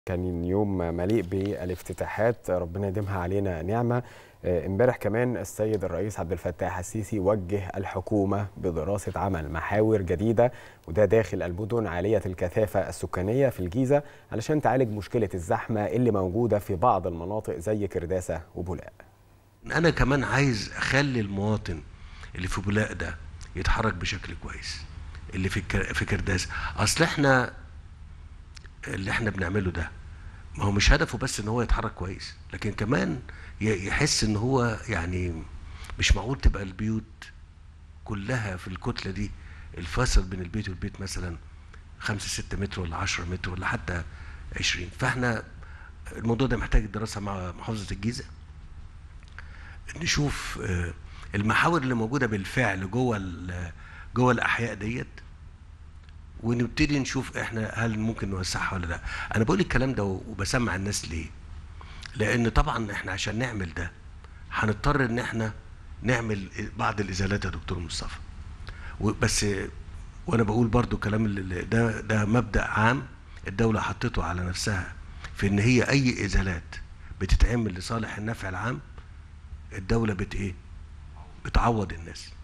كان يوم مليء بالافتتاحات ربنا يديمها علينا نعمه امبارح كمان السيد الرئيس عبد الفتاح السيسي وجه الحكومه بدراسه عمل محاور جديده وده داخل المدن عاليه الكثافه السكانيه في الجيزه علشان تعالج مشكله الزحمه اللي موجوده في بعض المناطق زي كرداسه وبولاق. انا كمان عايز اخلي المواطن اللي في بولاق ده يتحرك بشكل كويس اللي في في كرداسه اصل احنا اللي احنا بنعمله ده ما هو مش هدفه بس ان هو يتحرك كويس لكن كمان يحس ان هو يعني مش معقول تبقى البيوت كلها في الكتله دي الفاصل بين البيت والبيت مثلا 5 6 متر ولا 10 متر ولا حتى 20 فاحنا الموضوع ده محتاج دراسه مع محافظه الجيزه نشوف المحاور اللي موجوده بالفعل جوه جوه الاحياء ديت ونبتدي نشوف احنا هل ممكن نوسعها ولا لا انا بقول الكلام ده وبسمع الناس ليه لان طبعا احنا عشان نعمل ده هنضطر ان احنا نعمل بعض الازالات يا دكتور مصطفى بس وانا بقول برضو كلام ده ده مبدا عام الدوله حطته على نفسها في ان هي اي ازالات بتتعمل لصالح النفع العام الدوله بت ايه بتعوض الناس